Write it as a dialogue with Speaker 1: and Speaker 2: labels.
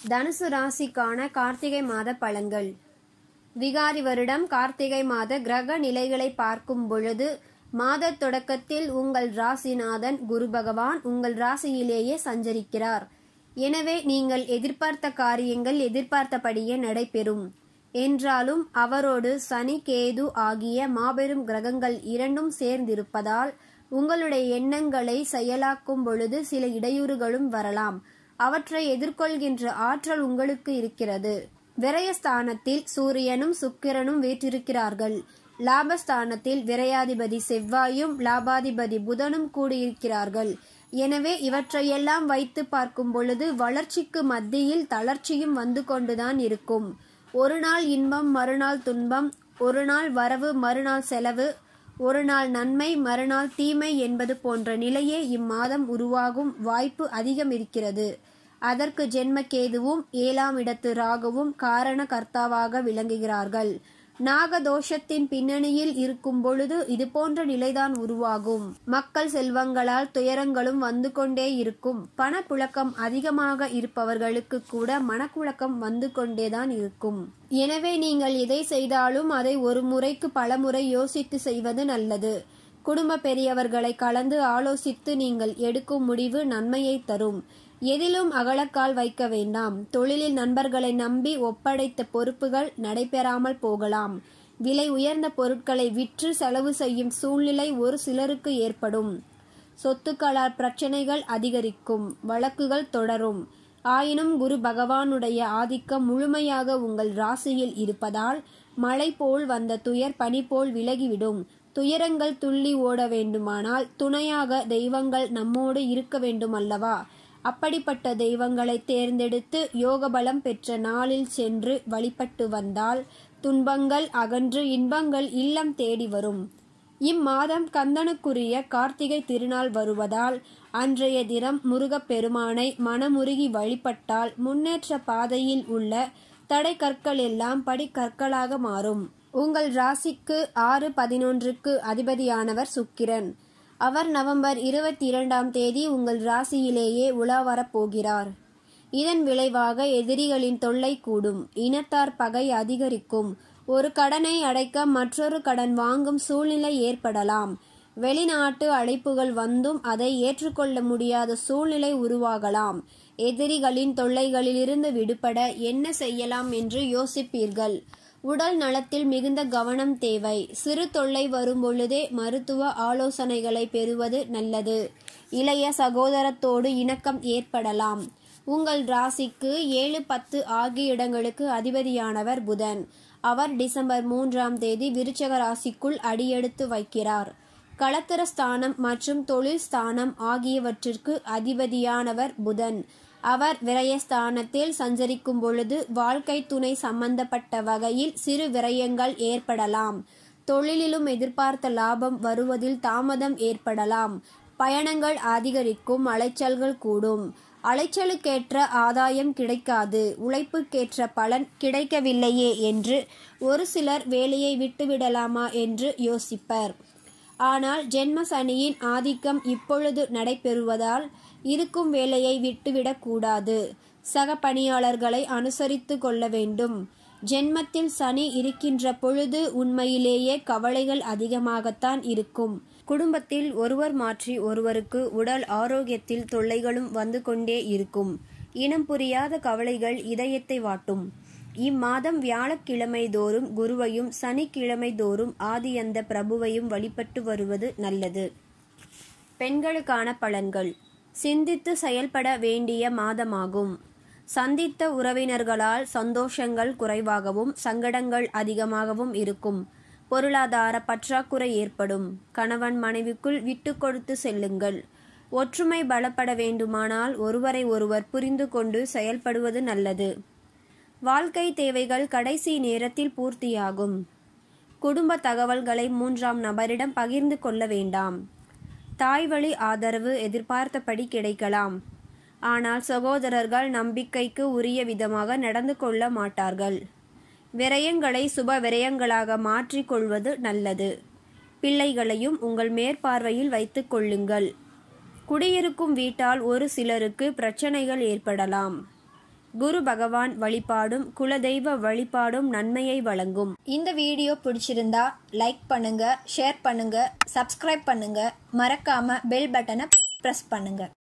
Speaker 1: தனுசு ராசிக்கான கார்த்திகை மாத பலன்கள் விகாரி வருடம் கார்த்திகை மாத கிரக நிலைகளை பார்க்கும் பொழுது மாத தொடக்கத்தில் உங்கள் ராசிநாதன் குரு பகவான் உங்கள் ராசியிலேயே சஞ்சரிக்கிறார் எனவே நீங்கள் எதிர்பார்த்த காரியங்கள் எதிர்பார்த்தபடியே நடைபெறும் என்றாலும் அவரோடு சனி கேது ஆகிய மாபெரும் கிரகங்கள் இரண்டும் சேர்ந்திருப்பதால் உங்களுடைய எண்ணங்களை செயலாக்கும் பொழுது சில இடையூறுகளும் வரலாம் அவற்றை எதிர்கொள்கின்ற ஆற்றல் உங்களுக்கு இருக்கிறது விரயஸ்தானத்தில் சூரியனும் சுக்கிரனும் வீற்றிருக்கிறார்கள் லாபஸ்தானத்தில் விரையாதிபதி செவ்வாயும் லாபாதிபதி புதனும் கூடியிருக்கிறார்கள் எனவே இவற்றையெல்லாம் வைத்து பார்க்கும் பொழுது வளர்ச்சிக்கு மத்தியில் தளர்ச்சியும் வந்து கொண்டுதான் இருக்கும் ஒரு நாள் இன்பம் மறுநாள் துன்பம் ஒரு நாள் வரவு மறுநாள் செலவு ஒரு நாள் நன்மை மறுநாள் தீமை என்பது போன்ற நிலையே இம்மாதம் உருவாகும் வாய்ப்பு அதிகம் இருக்கிறது அதற்கு ஜென்மகேதுவும் ஏழாம் இடத்து ராகுவும் காரண கர்த்தாவாக விளங்குகிறார்கள் நாகதோஷத்தின் பின்னணியில் இருக்கும் பொழுது இது போன்ற நிலைதான் உருவாகும் மக்கள் செல்வங்களால் துயரங்களும் வந்து கொண்டே இருக்கும் பணப்புழக்கம் அதிகமாக இருப்பவர்களுக்கு கூட மனக்குழக்கம் வந்து கொண்டேதான் இருக்கும் எனவே நீங்கள் எதை செய்தாலும் அதை ஒரு முறைக்கு பல முறை யோசித்து செய்வது நல்லது குடும்ப பெரியவர்களை கலந்து ஆலோசித்து நீங்கள் எடுக்கும் முடிவு நன்மையை தரும் எதிலும் அகலக்கால் வைக்க வேண்டாம் தொழிலில் நண்பர்களை நம்பி ஒப்படைத்த பொறுப்புகள் நடைபெறாமல் போகலாம் விலை உயர்ந்த பொருட்களை விற்று செலவு செய்யும் சூழ்நிலை ஒரு சிலருக்கு ஏற்படும் சொத்துக்களால் பிரச்சனைகள் அதிகரிக்கும் வழக்குகள் தொடரும் ஆயினும் குரு பகவானுடைய ஆதிக்கம் முழுமையாக உங்கள் ராசியில் இருப்பதால் மழை போல் வந்த துயர் பனி போல் விலகிவிடும் துயரங்கள் துள்ளி ஓட வேண்டுமானால் துணையாக தெய்வங்கள் நம்மோடு இருக்க வேண்டும் அல்லவா அப்படிப்பட்ட தெய்வங்களை தேர்ந்தெடுத்து யோகபலம் பெற்ற நாளில் சென்று வழிபட்டு வந்தால் துன்பங்கள் அகன்று இன்பங்கள் இல்லம் தேடி வரும் இம்மாதம் கந்தனுக்குரிய கார்த்திகை திருநாள் வருவதால் அன்றைய தினம் முருகப்பெருமானை மனமுருகி வழிபட்டால் முன்னேற்ற பாதையில் உள்ள தடை கற்கள் எல்லாம் படிக்கற்களாக மாறும் உங்கள் ராசிக்கு ஆறு பதினொன்றுக்கு அதிபதியானவர் சுக்கிரன் அவர் நவம்பர் இருபத்தி இரண்டாம் தேதி உங்கள் ராசியிலேயே உலா வரப்போகிறார் இதன் விளைவாக எதிரிகளின் தொல்லை கூடும் இனத்தார் பகை அதிகரிக்கும் ஒரு கடனை அடைக்க மற்றொரு கடன் வாங்கும் சூழ்நிலை ஏற்படலாம் வெளிநாட்டு அழைப்புகள் வந்தும் அதை ஏற்றுக்கொள்ள முடியாத சூழ்நிலை உருவாகலாம் எதிரிகளின் தொல்லைகளிலிருந்து விடுபட என்ன செய்யலாம் என்று யோசிப்பீர்கள் உடல் நலத்தில் மிகுந்த கவனம் தேவை சிறு தொல்லை வரும்பொழுதே மருத்துவ ஆலோசனைகளை பெறுவது நல்லது இளைய சகோதரத்தோடு இணக்கம் ஏற்படலாம் உங்கள் ராசிக்கு ஏழு பத்து ஆகிய இடங்களுக்கு அதிபதியானவர் புதன் அவர் டிசம்பர் மூன்றாம் தேதி விருச்சக ராசிக்குள் அடியெடுத்து வைக்கிறார் களத்திர ஸ்தானம் மற்றும் தொழில் ஸ்தானம் ஆகியவற்றிற்கு அதிபதியானவர் புதன் அவர் விரயஸ்தானத்தில் சஞ்சரிக்கும் பொழுது வாழ்க்கை துணை சம்பந்தப்பட்ட வகையில் சிறு விரயங்கள் ஏற்படலாம் தொழிலிலும் எதிர்பார்த்த லாபம் வருவதில் தாமதம் ஏற்படலாம் பயணங்கள் அதிகரிக்கும் அலைச்சல்கள் கூடும் அலைச்சலுக்கேற்ற ஆதாயம் கிடைக்காது உழைப்புக்கேற்ற பலன் கிடைக்கவில்லையே என்று ஒரு சிலர் வேலையை விட்டுவிடலாமா என்று யோசிப்பர் ஆனால் ஜென்ம சனியின் ஆதிக்கம் இப்பொழுது நடைபெறுவதால் இருக்கும் வேலையை விட்டுவிடக் கூடாது சக பணியாளர்களை அனுசரித்து கொள்ள வேண்டும் ஜென்மத்தில் சனி இருக்கின்ற பொழுது உண்மையிலேயே கவலைகள் அதிகமாகத்தான் இருக்கும் குடும்பத்தில் ஒருவர் மாற்றி ஒருவருக்கு உடல் ஆரோக்கியத்தில் தொல்லைகளும் வந்து கொண்டே இருக்கும் இனம் புரியாத கவலைகள் இதயத்தை வாட்டும் இம்மாதம் வியாழக்கிழமை தோறும் குருவையும் சனிக்கிழமை தோறும் ஆதியந்த பிரபுவையும் வழிபட்டு வருவது நல்லது பெண்களுக்கான பலன்கள் சிந்தித்து செயல்பட வேண்டிய மாதமாகும் சந்தித்த உறவினர்களால் சந்தோஷங்கள் குறைவாகவும் சங்கடங்கள் அதிகமாகவும் இருக்கும் பொருளாதார பற்றாக்குறை ஏற்படும் கணவன் மனைவிக்குள் விட்டு கொடுத்து செல்லுங்கள் ஒற்றுமை பலப்பட வேண்டுமானால் ஒருவரை ஒருவர் புரிந்து கொண்டு செயல்படுவது நல்லது வாழ்க்கை தேவைகள் கடைசி நேரத்தில் பூர்த்தியாகும் குடும்ப தகவல்களை மூன்றாம் நபரிடம் பகிர்ந்து கொள்ள வேண்டாம் தாய்வழி ஆதரவு எதிர்பார்த்தபடி கிடைக்கலாம் ஆனால் சகோதரர்கள் நம்பிக்கைக்கு உரிய விதமாக நடந்து கொள்ள மாட்டார்கள் விரயங்களை சுப விரயங்களாக மாற்றிக்கொள்வது நல்லது பிள்ளைகளையும் உங்கள் மேற்பார்வையில் வைத்துக் கொள்ளுங்கள் குடியிருக்கும் வீட்டால் ஒரு சிலருக்கு பிரச்சனைகள் ஏற்படலாம் குரு பகவான் வழிபாடும் குலதெய்வ வழிபாடும் நன்மையை வழங்கும்
Speaker 2: இந்த வீடியோ பிடிச்சிருந்தா லைக் பண்ணுங்க ஷேர் பண்ணுங்க சப்ஸ்கிரைப் பண்ணுங்க மறக்காம பெல் பட்டனை பிரஸ் பண்ணுங்க